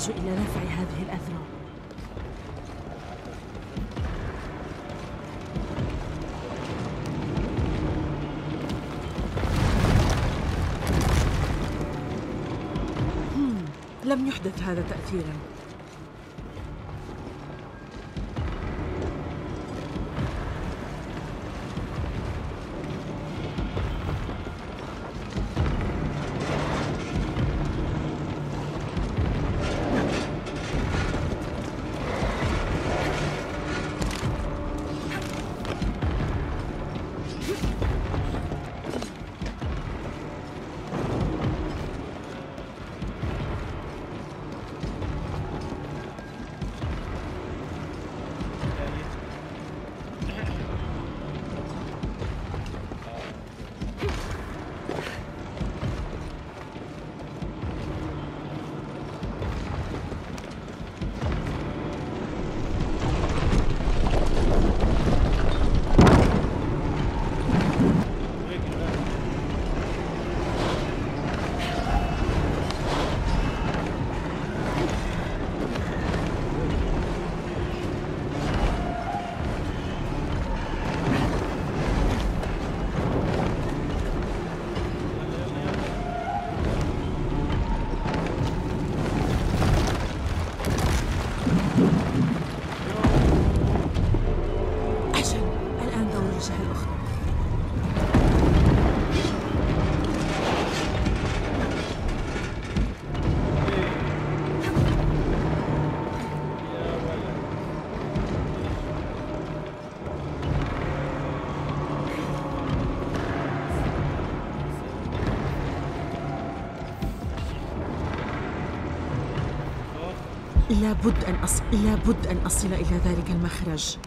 أحتاج إلى نفع هذه الأذرع لم يحدث هذا تأثيراً لابد أن أصل لابد أن أصل إلى ذلك المخرج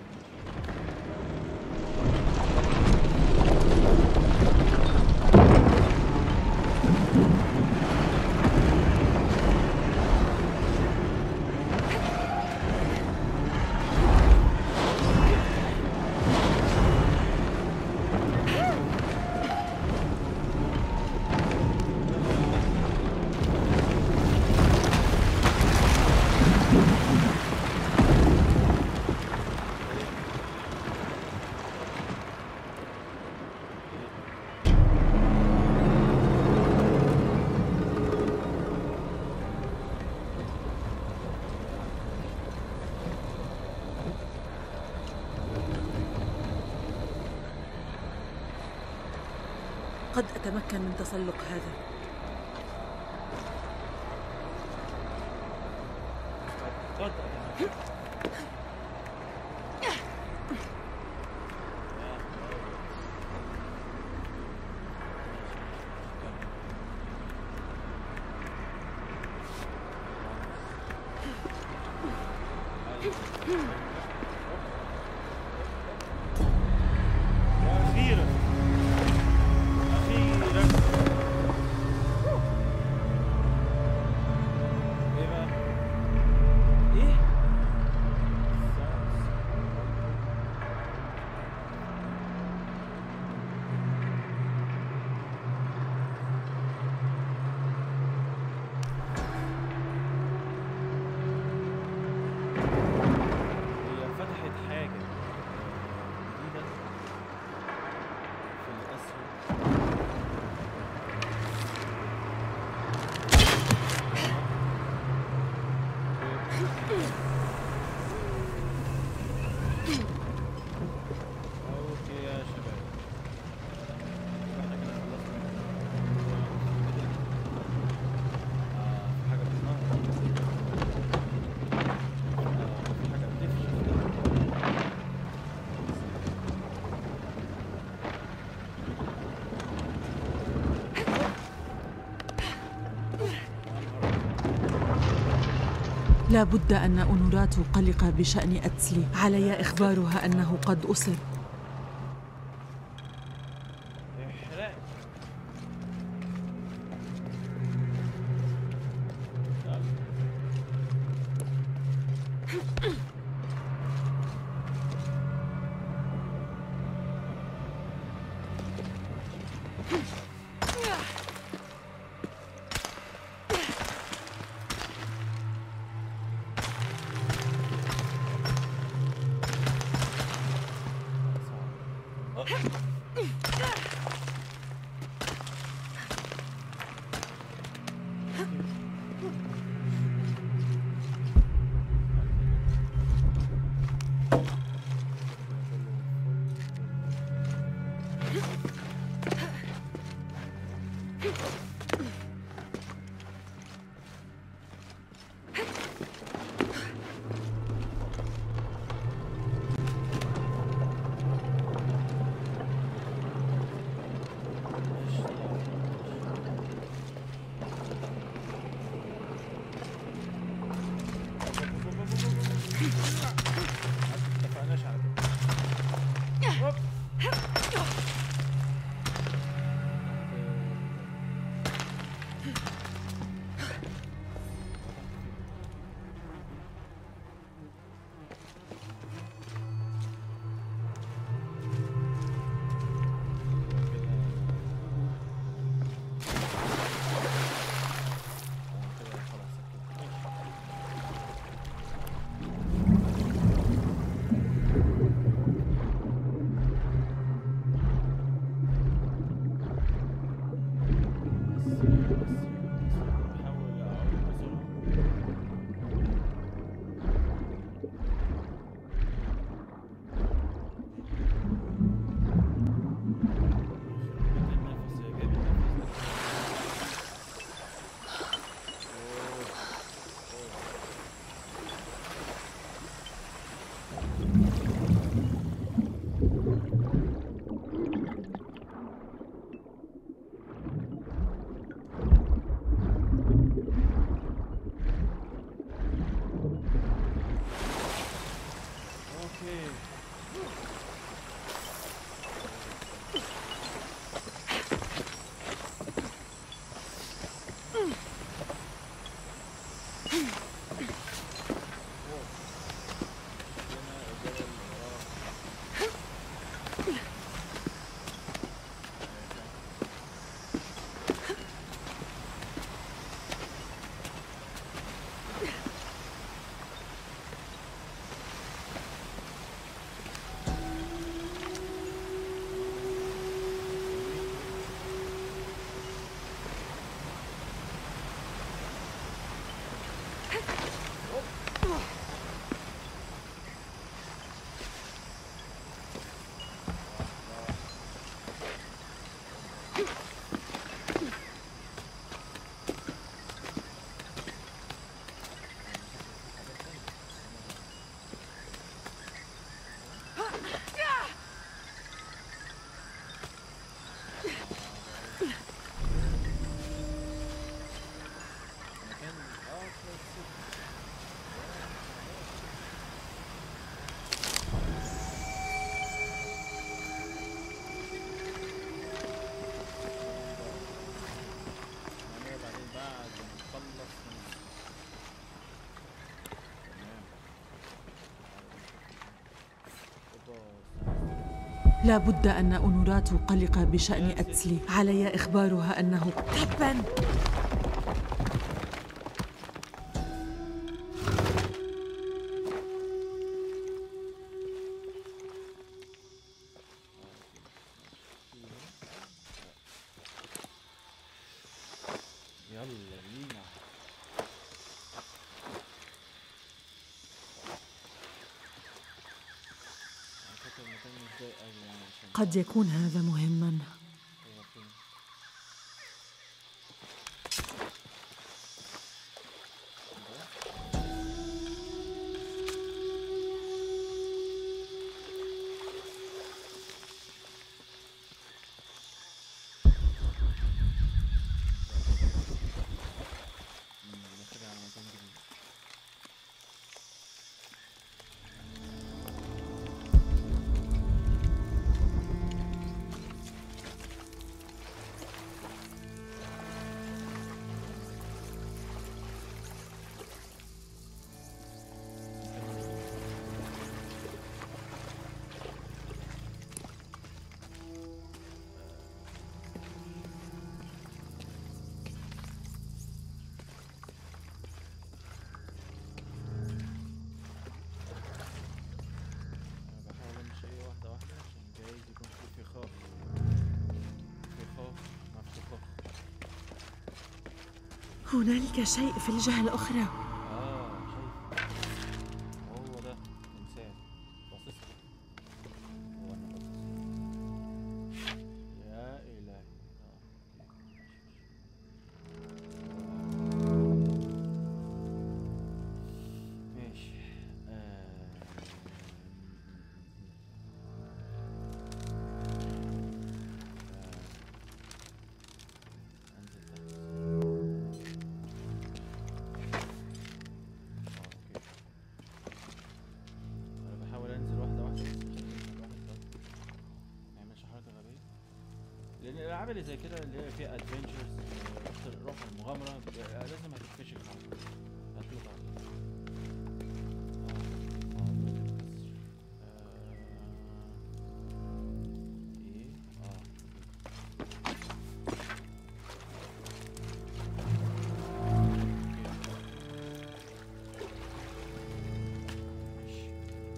قد أتمكن من تسلق هذا قد أتمكن لا بد أن أونورات قلق بشأن أتسلي علي إخبارها أنه قد أسر اتفقناش على كده هوب. كده خلاص كده. ماشي. بحاول اعود بسرعة النفس يا جايب النفس أوه. أوه. اوكي مكان اه كويس. نعملها بعدين بعد ما نخلص من تمام أوبا. لا بد أن أونوراتو قلق بشأن أتسلي علي إخبارها أنه تبا يلا بينا أعتقد المكان مش ضايق أوي يعني عشان قد يكون هذا مهما هو فين مم، ده كده على مكان جديد هنالك شيء في الجهة الأخرى اه شايف هو ده تمثال باصص لي. هو انا باصص لي. يا الهي اه أوكي. ماشي ماشي آه. آه. انزل تحت اه اوكي انا بحاول انزل واحده واحده بس مش هنزل واحد واحد ما يعملش حركه غبيه لان الالعاب اللي زي كده اللي هي فيها ادفنتشرز روح المغامره بيبقى لازم هتكتشف حاجه هتطلع اه اه دلوقتي بس. آه، ايه اه اوكي ماشي.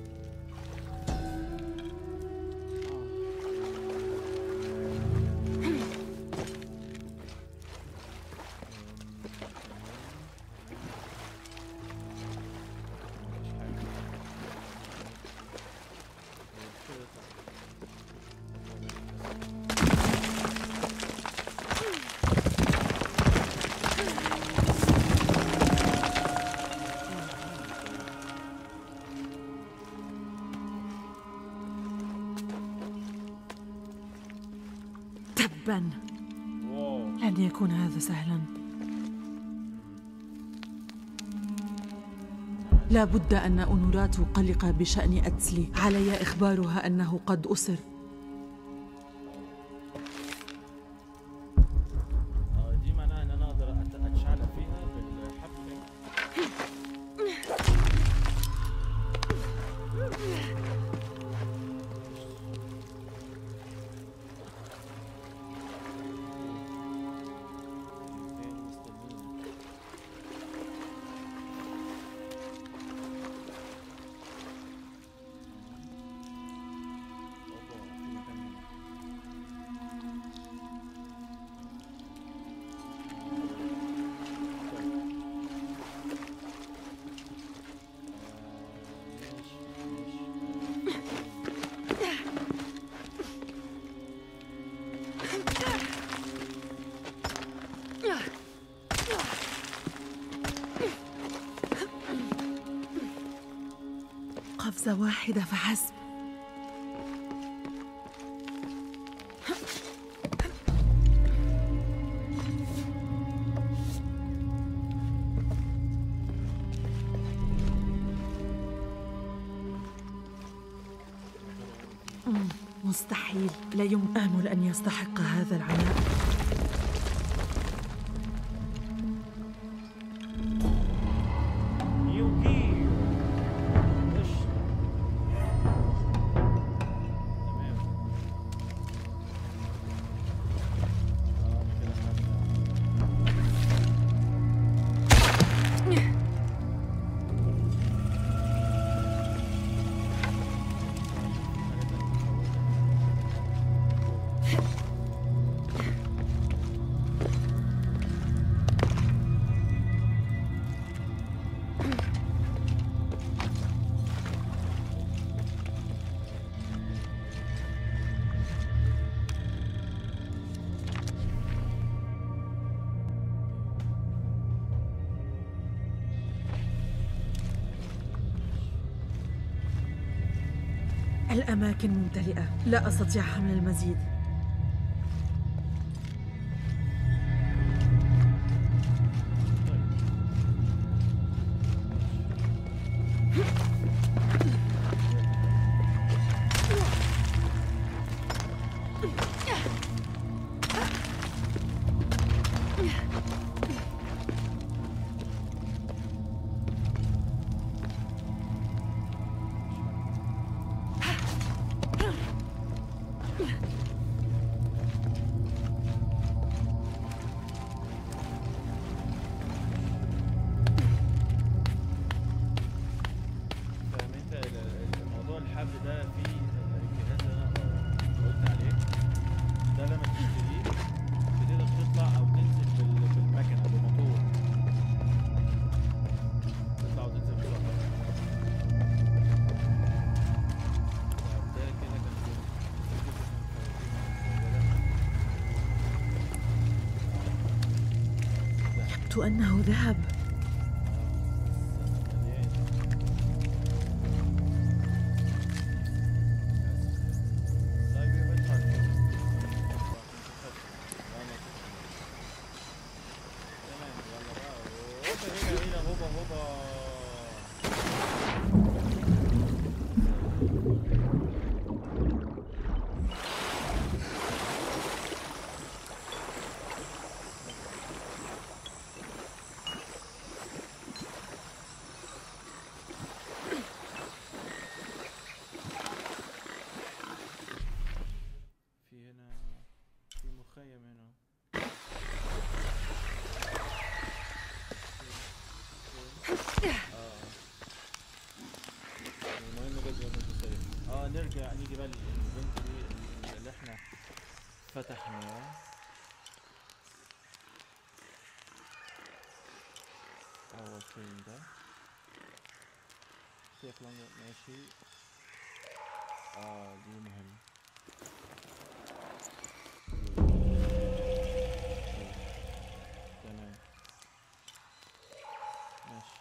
تبا واو لن يكون هذا سهلا لا بد أن أونورا تقلق بشأن أتسلي علي إخبارها أنه قد أسر اه دي معناها ان انا اقدر أت- اتشعلق فيها بالحبل تاني مستنيين. أوبا، في مكان هنا. قفزة واحدة فحسب مم، مستحيل لا يمكن آمل أن يستحق هذا العناء نيو جير قشطة تمام اه كده خدنا الأماكن ممتلئة لا أستطيع حمل المزيد فاهم انت ال- ال- الموضوع الحبل ده فيه الجهاز اللي انا قلت عليه ده لما تشتريه بتقدر تطلع او تنزل بال- بالمكنه بالموتور يبدو أنه ذهب طيب يبقى انت عارف. تمام يلا بقى هوبا هنا هنا هوبا هوبا في هنا في مخيم هنا اه المهم جدا ان انت سليم اه نرجع نيجي بقى للانفنتوري اللي احنا فتحناه هو فين ده سيف لونج ماشي اه دي مهمة تمام ماشي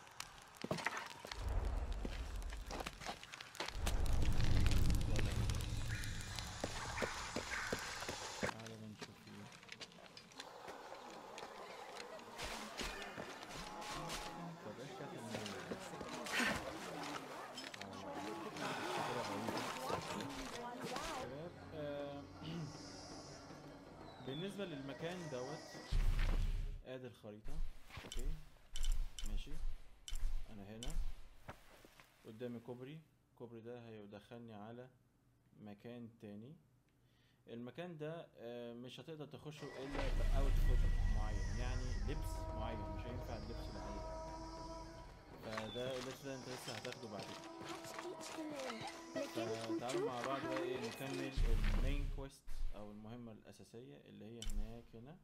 يلا تعالى بقى نشوف ايه طب ايش كانت المهمة دي؟ آه، فكرة غريبة. شباب آه، بالنسبة للمكان دوت ادي الخريطة اوكي ماشي انا هنا قدامي كوبري الكوبري ده هيدخلني على مكان تاني المكان ده آه، مش هتقدر تخشه الا باوتفيت معين يعني لبس معين مش هينفع اللبس العادي فده اللبس ده انت لسه هتاخده بعدين فتعالوا مع بعض بقى ايه نكمل المين كويست او المهمة الاساسية اللي هي هناك هنا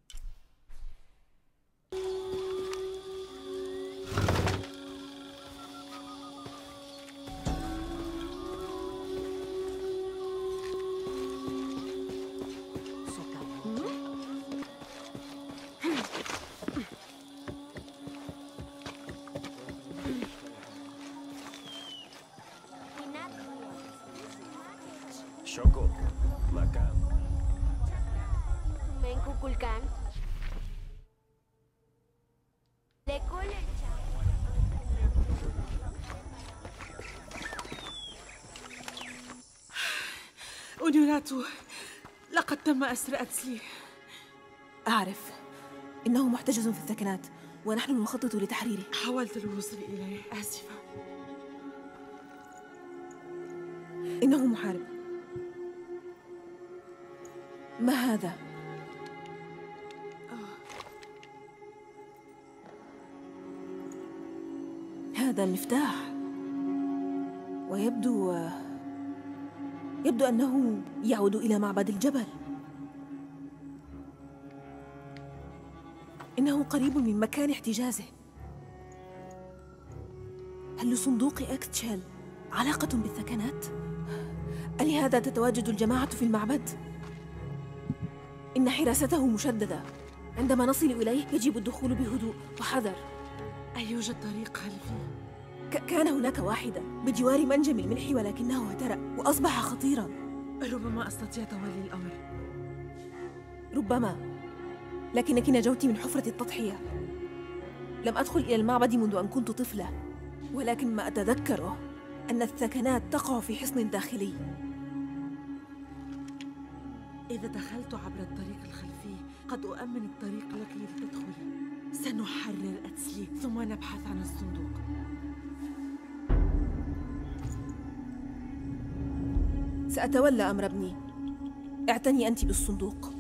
Shoko, Makan. Menkukulkan. Lekole. أونيراتو لقد تم أسر أتسلي أعرف إنه محتجز في الثكنات ونحن نخطط لتحريره حاولت الوصول إليه آسفة إنه محارب ما هذا؟ هذا مفتاح ويبدو يبدو أنه يعود إلى معبد الجبل إنه قريب من مكان احتجازه هل لصندوق أكتشيل علاقة بالثكنات؟ ألهذا تتواجد الجماعة في المعبد؟ إن حراسته مشددة عندما نصل إليه يجب الدخول بهدوء وحذر أيوجد طريق خلفي ك- كان هناك واحدة بجوار منجم الملح ولكنه اهترأ وأصبح خطيرا ربما أستطيع تولي الأمر ربما لكنك نجوت من حفرة التضحية لم أدخل إلى المعبد منذ أن كنت طفلة ولكن ما أتذكره أن الثكنات تقع في حصن داخلي إذا دخلت عبر الطريق الخلفي قد أؤمن الطريق لك لتدخلي سنحرر أتسلي ثم نبحث عن الصندوق سأتولى أمر ابني اعتني أنت بالصندوق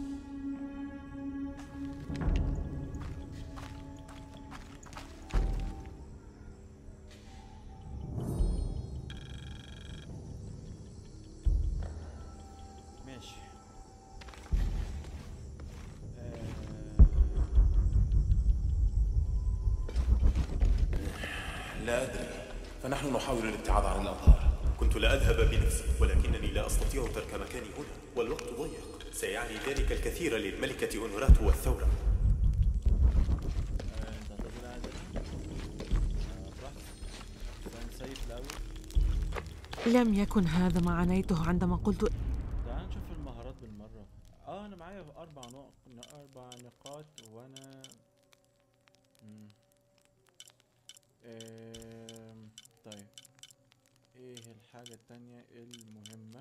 ماشي آه، لا أدري فنحن نحاول الابتعاد عن الأنهار كنت لا أذهب بنفسي ولكنني لا أستطيع ترك مكاني هنا والوقت ضيق سيعني ذلك الكثير للملكة أونوراتو والثورة لم يكن هذا ما عنيته عندما قلت تعال نشوف المهارات بالمرة اه انا معايا اربع نقط اربع نقاط وانا مم. آم، طيب ايه الحاجة التانية المهمة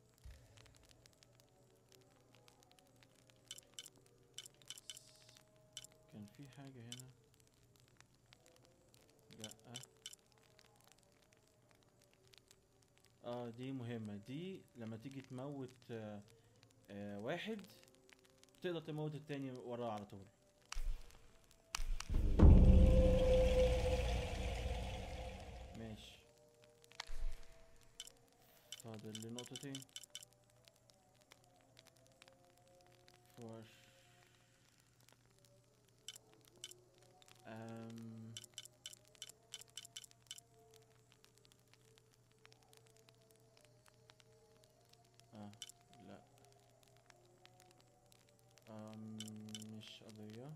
كان في حاجة هنا لأ اه دي مهمة دي لما تيجي تموت آه آه واحد تقدر تموت التاني وراه على طول ماشي فاضل لي نقطتين فوش أم اه لا أم مش قضية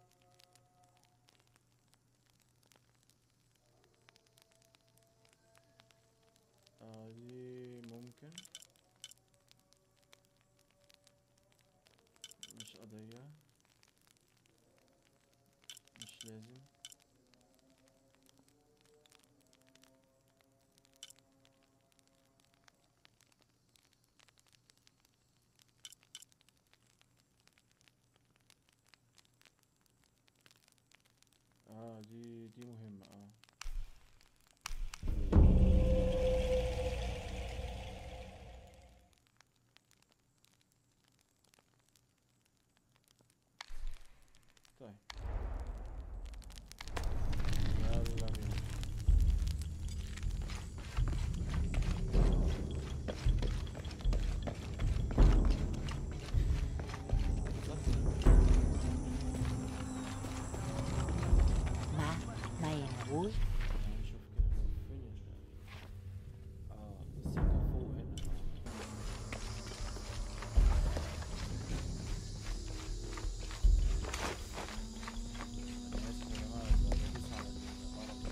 آه دي ممكن مش قضية مش لازم اه دي دي مهمة اه طيب يلا بينا مع ما ينقول نشوف كده هو فين ال اه السكة فوق هنا أنا آسف يا جماعة بس بدوس على الغلط.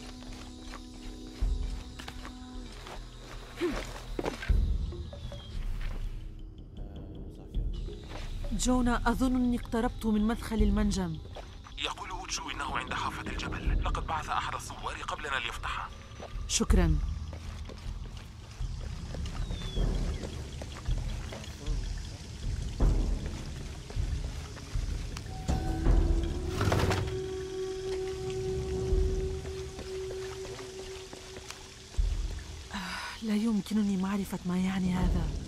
آه، صافية. جونا أظن أني اقتربت من مدخل المنجم يقول أوتشو إنه عند حافة الجبل لقد بعث أحد الثوار قبلنا ليفتحه شكرا آه، لا يمكنني معرفة ما يعني هذا